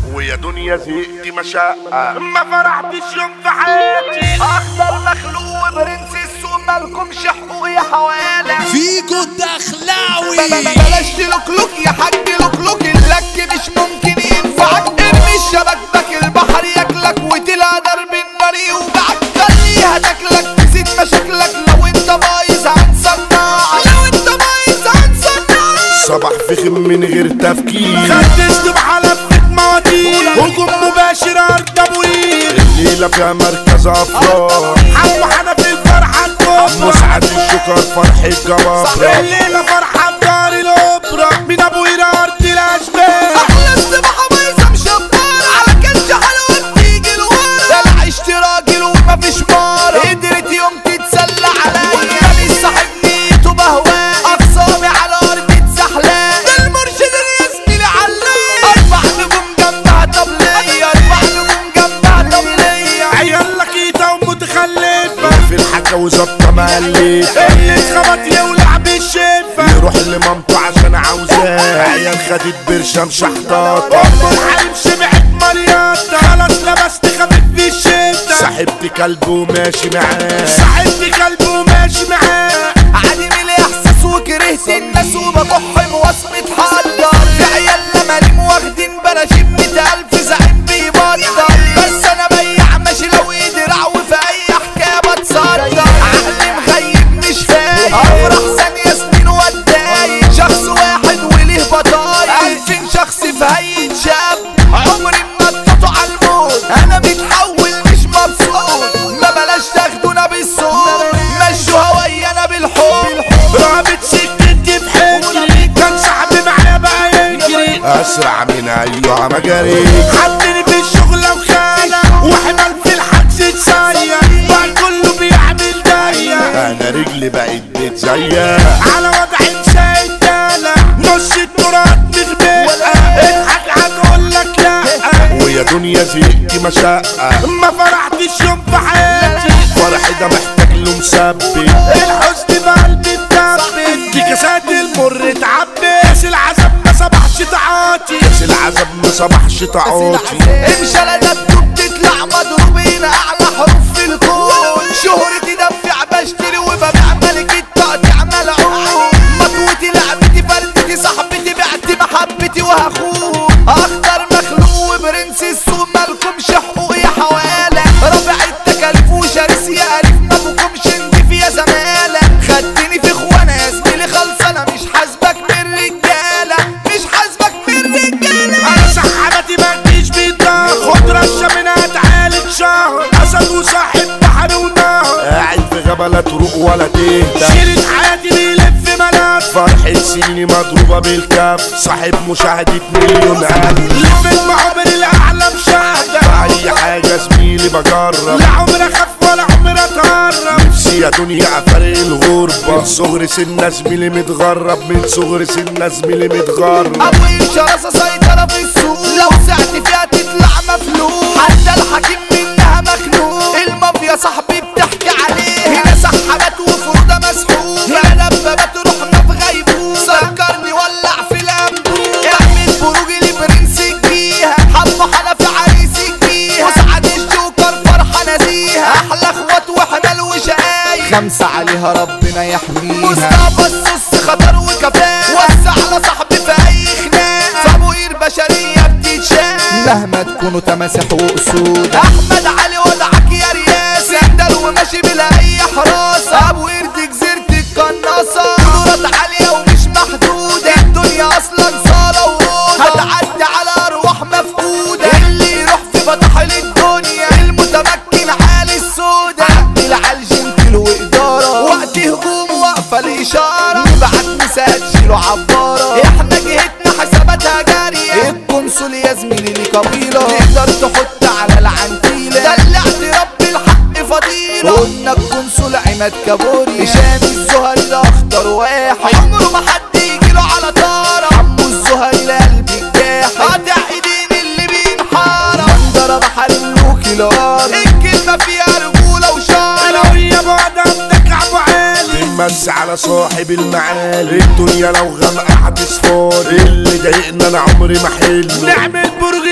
ويا دنيا زهقت مشقة ما فرحتش يوم في حياتي اخضر مخلوق برنس السوق مالكمش حقوق يا حوالي فيجو الدخلاوي بلاش تلوكلوك يا حاج لوكلوك اللك مش ممكن ينفعك ارمي الشبك البحر ياكلك وتلقى درب النار يوجعك خليها تاكلك تزيد مشاكلك لو انت بايظ هنصنعك لو انت بايظ هنصنعك صباح فخم من غير تفكير خدشت بحلفة مواتير هجوم مباشر ارض ابوير الليلة فيها مركز أفراح حمو حنفي الفرحة الكبرى مسعد الشكر فرح الجبابرة الليلة فرحة بدار الأوبرا من ابوير ارض الاشباه احلى السباحة بايظة مشبرة على كلش حلوة بتيجي لورا ده انا عشت راجل ومفيش مرة قدرت يوم تتسلى عليا والتاني صاحب نيته بهواه اخصامي على ارض اتزحلق ده المرشد الرسمي لعلاق اربع نجوم جنبها طب ليا اربع نجوم جنبها طب ليا عيال لكيتة ومتخلفة في الحكا وظبطة مقلفة اللي اتخبط يولع بالشفة يروح لمامته عشان عاوزاه عيال خدت برشام شحطاطة أم الحريم شبعت مرياطة خلاص لبست خفيف في الشتا صاحبت كلب وماشي معاه صاحبتي كلب وماشي معاه عديم الاحساس وكرهت الناس وبكح بوصمة حضر في عيال مليم واخدين براشيم مية الف زعيم بيبطل بس انا بيع ماشي لو ايدي رعو في اي حكاية بتصدر عقلي مخيب مش فايق افرح ثانية سنين واتضايق شخص واحد وليه بطايق الفين شخص في هيئة شاب عمري ما اتقطع على الموت انا متحول مش مبسوط ما بلاش تاخدونا بالصوت مشوها ويانا بالحب رابط سكتي في حجري كان صاحبي معايا بقى يجري أسرع من أيها مجاري حطني في الشغل وخانة وحمل في الحجز اتسير بقى كله بيعمل داية أنا رجلي بقت بتزيق على وضع مساعد دالة نص التراث مغبقة اضحك هتقول لك لا ويا دنيا زهقت مشقة ما فرحتش يوم في حياتي فرح ده محتاج له مثبت الحزن في قلبي اتدبت دي كاسات المر اتعبت كاس العذاب ما صبحش تعاطي كاس العذاب ما صبحش تعاطي امشي على دبته بتطلع مضروبين اعلى حروف في الكون شهرتي دفع بشتري وببيع ملك التقطيع ملعون مطوتي لعبتي فردتي صاحبتي بعت محبتي وهخون اخطر مخلوق وبرنس السوق مالكمش حقوق يا حوالة رافع التكاليف وشرس يا الف ما بكمش نضيف يا زمالة خدتني في اخوانا يا زميلي خلصانة مش حاسبك من رجالة مش حاسبك من رجالة انا سحبتي ما تجيش بالضغط خد رشه منها تعالج شهر اسد وصاحب بحر ونهر قاعد في غابة لا تروق ولا تهدى شيلة حياتي بيلف ملاف فرحة سنيني مضروبة بالكف صاحب مشاهدة مليون ألف لفت بعمر الاعلى مشاهدة في أي حاجة زميلي بجرب لا عمر اخاف ولا عمر اتهرب نفسي يا دنيا افارق الغربة من صغر سنة زميلي متغرب من صغر سنة زميلي متغرب ابو شراسة سيطرة في السوق لو سعت فيها تطلع مفلوق حتى الحكيم منها مخنوق المافيا صاحبي بتحكي عليه هنا سحبات وفرودة مسحوق هنا دبابات روحنا في غيبوبة سكرني ولع في الانبوب اعمل بروج لبرنس الجيها حمو حنفي عريس الجيها وسعد الجوكر فرحة نزيهة احلى اخوات وحمل وشقايق خمسة عليها ربنا يحميها مصطفى السوس خطر وكفاء وسع على صاحبي في اي خناق فابوير بشرية بتتشاف مهما تكونوا تماسح واسود احمد علي وضعك يا رياسة سندل وماشي بلا اي حراسة ابو قرد جزيرة القناصة قدرات عالية ومش محدودة الدنيا اصلا صالة وروضة هتعدي على ارواح مفقودة اللي يروح في فتح الدنيا المتمكن عالي السودا عدل على الجنتل وادارة وقت هجوم واقفة الاشارة نبعت مساج شيلوا عبارة احنا جهتنا حساباتها جارية القنصل يا زميلي ليه قبيلة تقدر تحط على العنتيلة دلعت رب الحق فضيلة قلنا القنصل عماد كابوري هشام الزهري ده اخطر واحد عمره ما حد يجيله على طارة عمو الزهري لقلب الجاحد قاطع ايدين اللي بينحارة من ضرب حرم له كيلار الكلمة فيها رجولة وشارة لو يا بعد عندك ابو عالي بنمس على صاحب المعالي الدنيا لو غامقة هتصفار اللي ضايقنا انا عمري ما حلو نعمل برج للفرق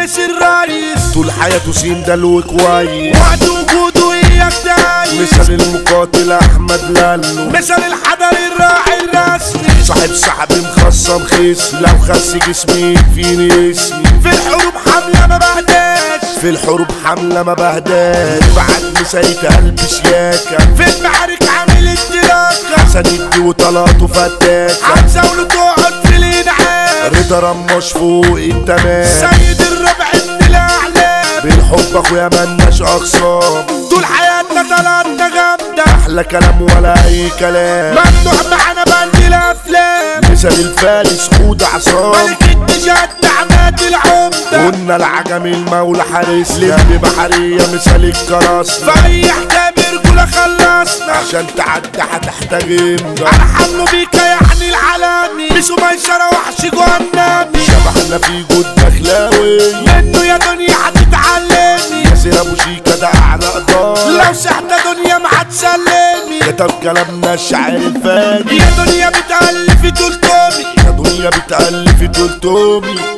فارس الرئيس طول حياته سين دلو كويس وقت وجوده اياك دايس مثال المقاتل احمد لالو مثل الحضر الراعي الرسمي صاحب سحب مخصم خس لو خس جسمي يكفيني اسمي في الحروب حملة ما بهداش في الحروب حملة ما بهداش بعد مسيت قلب شياكة في المعارك عامل انطلاقة حسن يدي وطلاته فتاكة هتزاوله تقعد في الانعام رضا رماش فوق التمام سيد الربع من الاعلام بالحب اخويا ملناش اخصام طول حياتنا طلعتنا جامدة احلى كلام ولا اي كلام ممنوع معانا بند الافلام مثال الفارس خود عصام ملك التجاد عماد العمدة قلنا العجم المولى حارس لم بحرية مثال الكراسنا في اي حكاية برجولة خلصنا عشان تعدي هتحتاج امضى على حمله بيك يعني العالمي مش ميسرة وحش جهنمي شبحنا في جود دخلاوي منه يا دنيا هتتعلمي ياسر ابو شيكا ده اعلى قدار لو سحت دنيا ما هتسلمي كتب كلامنا الشاعر الفاجر يا دنيا بتألفي تلتمي يا دنيا بتألف دول تومي